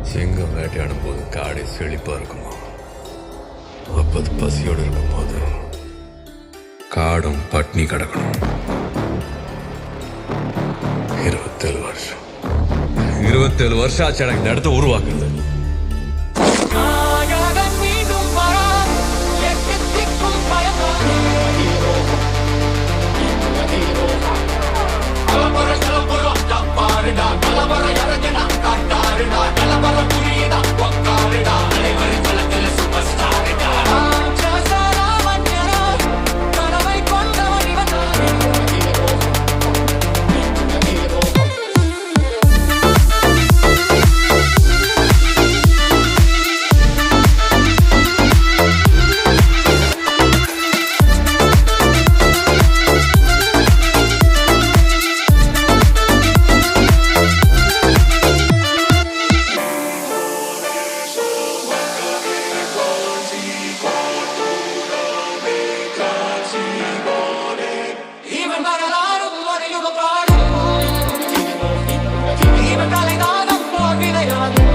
சிங்கம் வேட்டையாடும் போது காடை செழிப்பா இருக்குமா அப்பது பசியோடு இருக்கும்போது காடும் பட்னி கிடக்கணும் இருபத்தேழு வருஷம் இருபத்தேழு வருஷம் ஆச்சு எனக்கு இந்த இடத்த உருவாக்குறது நாயகன் மீண்டும் வரா எட்டு திக்கும் பயந்தானே கலபர கலபர தப்பாருடா கலபர இறங்கினா காட்டாருடா கலபர புரியுதா உக்காருடா அனைவரும் களத்தில் சூப்பர் ஸ்டாருடா கனவை கொண்டவன் இவன் இவன் வரலாறும் ஒரு யுக பாடும் இவன் தலைநாதம் போர் விளையாடும்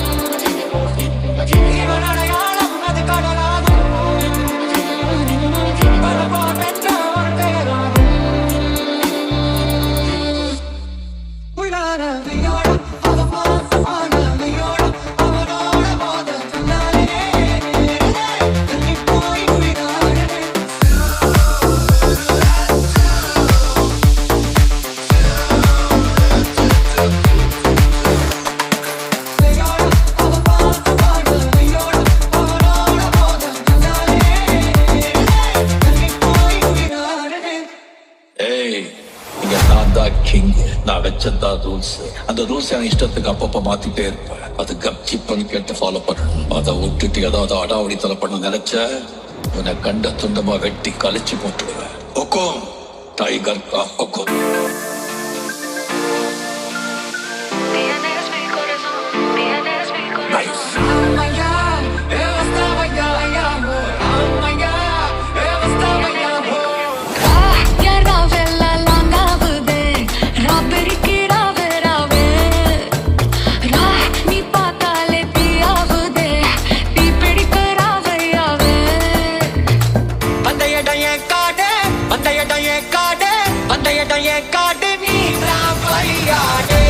இவன் அடையாளம் அது கடலாகும் பல போர் வென்ற ஒரு பெயராகும் உயிரான வியோட அவமானம் ஆன வியோட அவனோட மோத பின்னாலே தள்ளி போய் உயிரானே ஏய் இங்க நான் தான் கிங் நான் வச்சதா ரூல்ஸ் அந்த ரூல்ஸ் என் இஷ்டத்துக்கு அப்பப்ப மாத்திட்டே இருப்பேன் அது கப்சி பண்ணி கேட்டு ஃபாலோ பண்ணணும் அதை விட்டுட்டு ஏதாவது அடாவடி தலை பண்ண நினைச்ச உன்னை கண்ட துண்டமா வெட்டி கழிச்சு போட்டுடுவேன் ஒக்கோம் டைகர் கா ஒக்கோம் Tienes mi corazón, tienes mi corazón. யாராவெல்லாம் லாங்காவுதே ராபெரிக்கு ராவே ராவே ரா நீ பார்த்தாலே தீயாவுதே தீ பிடிக்க ராவையாவே காடு நீ ராவையாடே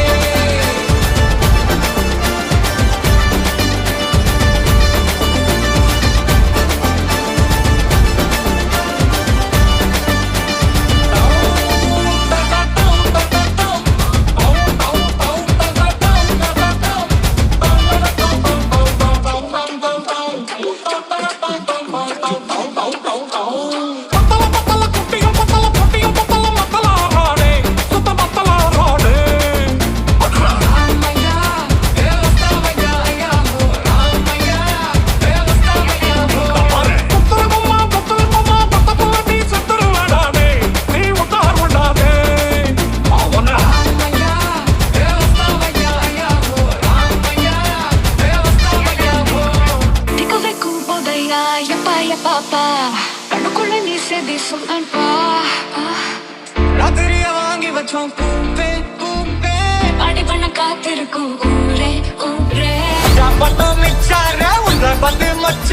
Dico ve cuboதையா எப்பா எப்பாப்பா கண்ணுக்குள்ள நீ செதி சொல்லன்பா ராத்திரிய வாங்கி வச்சோம் பூப்பே பூப்பே பாடி பண்ண காத்திருக்கும் ஊரே ஊரே பண்ண மிச்சார உள்ள வந்து மச்ச